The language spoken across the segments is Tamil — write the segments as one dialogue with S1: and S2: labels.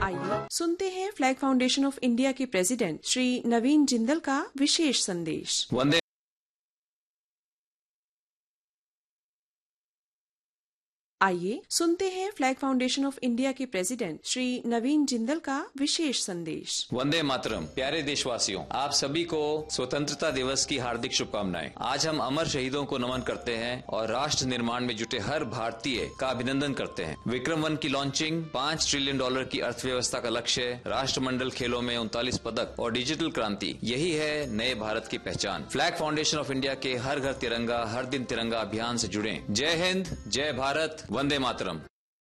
S1: आइए सुनते हैं फ्लैग फाउंडेशन ऑफ इंडिया के प्रेसिडेंट श्री नवीन जिंदल का विशेष संदेश
S2: वंदे
S1: आइए सुनते हैं फ्लैग फाउंडेशन ऑफ इंडिया के प्रेसिडेंट श्री नवीन जिंदल का विशेष संदेश
S2: वंदे मातरम प्यारे देशवासियों आप सभी को स्वतंत्रता दिवस की हार्दिक शुभकामनाएं आज हम अमर शहीदों को नमन करते हैं और राष्ट्र निर्माण में जुटे हर भारतीय का अभिनंदन करते हैं विक्रम वन की लॉन्चिंग पाँच ट्रिलियन डॉलर की अर्थव्यवस्था का लक्ष्य राष्ट्रमंडल खेलों में उनतालीस पदक और डिजिटल क्रांति यही है नए भारत की पहचान फ्लैग फाउंडेशन ऑफ इंडिया के हर घर तिरंगा हर दिन तिरंगा अभियान से जुड़े जय हिंद जय भारत वंदे मातरम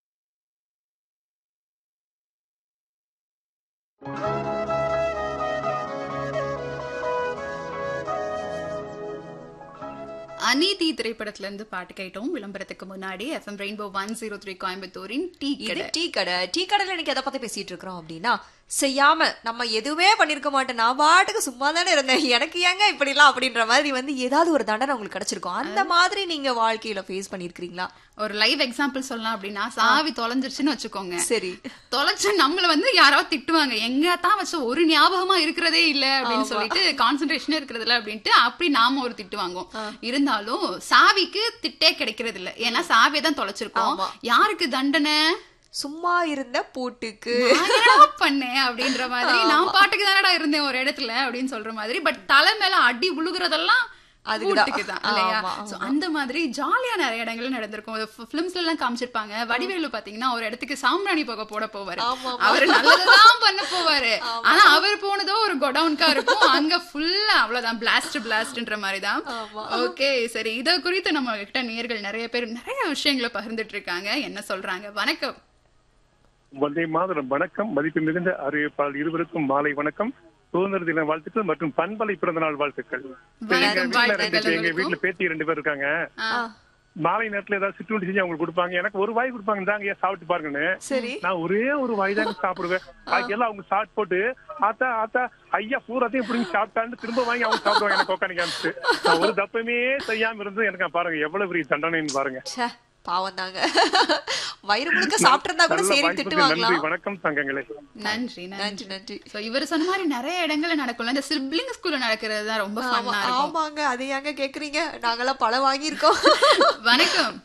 S3: அநீதி திரைப்படத்துல இருந்து பாட்டு கேட்டோம் விளம்பரத்துக்கு முன்னாடி FM rainbow one zero three கோயம்புத்தூரின் டீ
S4: இது
S3: கடை
S4: டீ கடை டீ கடையில இன்னைக்கு எதை பத்தி பேசிட்டு இருக்கிறோம் அப்படின்னா செய்யாம நம்ம எதுவுமே பண்ணிருக்க மாட்டோம் நான் பாட்டுக்கு சும்மா தானே இருந்தேன் எனக்கு ஏங்க இப்படி எல்லாம் அப்படின்ற மாதிரி வந்து ஏதாவது ஒரு தண்டனை உங்களுக்கு கிடைச்சிருக்கும் அந்த மாதிரி நீங்க வாழ்க்கையில ஃபேஸ் பண்ணிருக்கீங்களா
S3: ஒரு லைவ் எக்ஸாம்பிள் சொல்லலாம் அப்படின்னா சாவி தொலைஞ்சிருச்சுன்னு வச்சுக்கோங்க
S4: சரி
S3: தொலைச்சு நம்மள வந்து யாராவது திட்டுவாங்க எங்க தான் வச்ச ஒரு ஞாபகமா இருக்கிறதே இல்ல அப்படின்னு சொல்லிட்டு கான்சென்ட்ரேஷனே இருக்கிறது இல்ல அப்படின்ட்டு அப்படி நாம ஒரு திட்டு வாங்குவோம் இருந்தாலும் சாவிக்கு திட்டே கிடைக்கிறது இல்ல ஏன்னா சாவியை தான் தொலைச்சிருக்கோம்
S4: ஆமா.
S3: யாருக்கு தண்டனை
S4: சும்மா இருந்த பூட்டுக்கு
S3: நான் என்னடா பண்ணேன் அப்படின்ற மாதிரி நான் பாட்டுக்கு தானடா இருந்தேன் ஒரு இடத்துல அப்படின்னு சொல்ற மாதிரி பட் தலை மேல அடி உழுகுறதெல்லாம்
S4: அதுக்குதான்.
S3: பூட்டுக்கு தான் இல்லையா
S4: ஆமா,
S3: So, அந்த மாதிரி ஜாலியா நிறைய இடங்கள்ல நடந்திருக்கும் பிலிம்ஸ்ல எல்லாம் காமிச்சிருப்பாங்க வடிவேலு பாத்தீங்கன்னா ஒரு இடத்துக்கு சாம்பிராணி போக போட போவாரு
S4: ஆமா, ஆமா.
S3: அவர் நல்லதுதான் பண்ண போவாரு ஆனா அவர் போனதோ ஒரு கொடவுன்கா இருக்கும் அங்க ஃபுல்லா அவ்வளவுதான் பிளாஸ்ட் பிளாஸ்ட்ன்ற மாதிரி தான் ஓகே சரி இத குறித்து நம்ம கிட்ட நேர்கள் நிறைய பேர் நிறைய விஷயங்களை பகிர்ந்துட்டு இருக்காங்க என்ன சொல்றாங்க வணக்கம்
S5: வந்தே மாதரம் வணக்கம் மதிப்பு மிகுந்த அறிவிப்பாளர் இருவருக்கும் மாலை வணக்கம் சுதந்திர தின வாழ்த்துக்கள் மற்றும் பண்பலை பிறந்த நாள் வாழ்த்துக்கள் எங்க
S3: வணக்கம்,
S5: வீட்டுல ரெண்டு
S3: வாழ்த்துக்கள்
S5: எங்க வீட்டுல பேத்தி ரெண்டு பேர் இருக்காங்க மாலை நேரத்துல ஏதாவது சிற்றுண்டி செஞ்சு அவங்களுக்கு கொடுப்பாங்க எனக்கு ஒரு வாய் கொடுப்பாங்க இந்தாங்க ஏன் சாப்பிட்டு பாருங்கன்னு
S4: சரி
S5: நான் ஒரே ஒரு வாய் தாங்க சாப்பிடுவேன் பாக்கி எல்லாம் அவங்க சாப்பிட்டு போட்டு ஆத்தா ஆத்தா ஐயா பூராத்தையும் பிடிங்கி சாப்பிட்டான்னு திரும்ப வாங்கி அவங்க சாப்பிடுவாங்க எனக்கு உட்காந்து காமிச்சு நான் ஒரு தப்பமே செய்யாம இருந்து எனக்கு பாருங்க எவ்வளவு பெரிய தண்டனைன்னு பாருங்க
S4: ச்சே பாவம் தாங்க வயிறு முழுக்க சாப்பிட்டு இருந்தா கூட
S5: நல்ல
S4: சரி
S5: வாய்ப்புக்கு
S4: திட்டு
S5: நன்றி
S4: வாங்கலாம்
S5: வணக்கம் தங்கங்களே
S3: நன்றி நன்றி
S4: நன்றி நன்றி
S3: சோ இவர் சொன்ன மாதிரி நிறைய இடங்கள்ல நடக்கும்ல இந்த சிப்ளிங் ஸ்கூல்ல நடக்கிறது தான் ரொம்ப
S4: ஆமா,
S3: ஃபன்னா இருக்கும்
S4: ஆமாங்க அதை ஏங்க கேக்குறீங்க நாங்கெல்லாம் பழம் வாங்கியிருக்கோம்
S3: வணக்கம்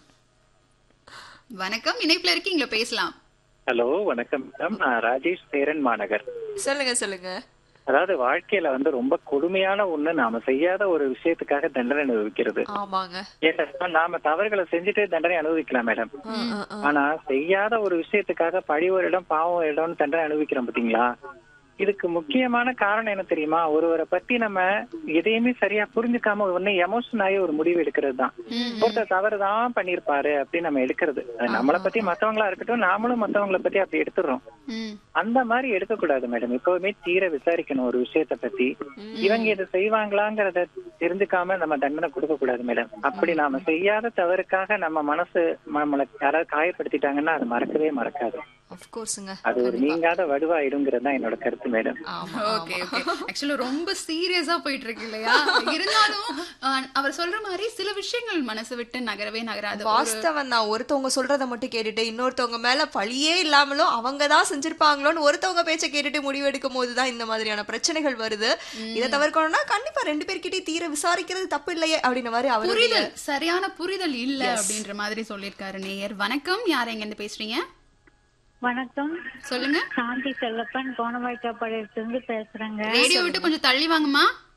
S3: வணக்கம் இணைப்புல இருக்கீங்களா பேசலாம்
S6: ஹலோ வணக்கம் மேடம் நான் ராஜேஷ் சேரன் மாநகர்
S4: சொல்லுங்க சொல்லுங்க
S6: அதாவது வாழ்க்கையில வந்து ரொம்ப கொடுமையான ஒண்ணு நாம செய்யாத ஒரு விஷயத்துக்காக தண்டனை அனுபவிக்கிறது
S4: ஆமாங்க
S6: ஏன்னா நாம தவறுகளை செஞ்சுட்டு தண்டனை அனுபவிக்கலாம் மேடம்
S4: ஆ, ஆ, ஆ.
S6: ஆனா செய்யாத ஒரு விஷயத்துக்காக பழி ஒரு இடம் பாவம் ஒரு இடம்னு தண்டனை அனுபவிக்கிறோம் பாத்தீங்களா இதுக்கு முக்கியமான காரணம் என்ன தெரியுமா ஒருவரை பத்தி நம்ம எதையுமே சரியா புரிஞ்சுக்காம உடனே எமோஷன் ஆகி ஒரு முடிவு எடுக்கிறது தான் ஒருத்தர் தவறுதான் பண்ணிருப்பாரு அப்படின்னு நம்ம எடுக்கிறது அது நம்மளை பத்தி மத்தவங்களா இருக்கட்டும் நாமளும் மத்தவங்கள பத்தி அப்படி எடுத்துடுறோம்
S3: ம்.
S6: அந்த மாதிரி எடுக்க கூடாது மேடம் எப்பவுமே தீர விசாரிக்கணும் ஒரு விஷயத்த பத்தி இவங்க இதை செய்வாங்களாங்கிறத தெரிஞ்சுக்காம நம்ம தண்டனை கொடுக்க கூடாது மேடம் அப்படி நாம செய்யாத தவறுக்காக நம்ம மனசு நம்மளை யாராவது காயப்படுத்திட்டாங்கன்னா அது மறக்கவே மறக்காது
S4: Of courseங்க.
S6: அது ஒரு நீங்காத வடுவாயிடுங்கிறது தான் என்னோட கருத்து மேடம்
S4: ஆமா
S3: ஓகே ஓகே ஆக்சுவலா ரொம்ப சீரியஸா போயிட்டு இருக்கு இல்லையா இருந்தாலும் அஹ், அவர் சொல்ற மாதிரி சில விஷயங்கள் மனசு விட்டு நகரவே நகராது ஒரு-
S4: வாஸ்தவம் தான் ஒருத்தவங்க சொல்றத மட்டும் கேட்டுட்டு இன்னொருத்தவங்க மேல பழியே இல்லாமலும் அவங்க தான் செஞ்சிருப்பாங்களோன்னு ஒருத்தவங்க பேச்ச கேட்டுட்டு முடிவெடுக்கும் போதுதான் இந்த மாதிரியான பிரச்சனைகள் வருது இதை தவிர்க்கணும்னா கண்டிப்பா ரெண்டு பேர்கிட்டயும் தீர விசாரிக்கிறது தப்பு இல்லையே அப்படின்ற மாதிரி அவருடைய
S3: புரிதல் சரியான புரிதல் இல்ல அப்படின்ற மாதிரி சொல்லிருக்காரு நேயர் வணக்கம் யார் எங்க இருந்து பேசுறீங்க
S7: வணக்கம்
S3: சொல்லுங்க
S7: சாந்தி செல்லப்பன் கோணவாய்க்காப்பாளையத்திலிருந்து பேசுறேங்க
S3: ரேடியோ விட்டு கொஞ்சம் தள்ளி வாங்கம்மா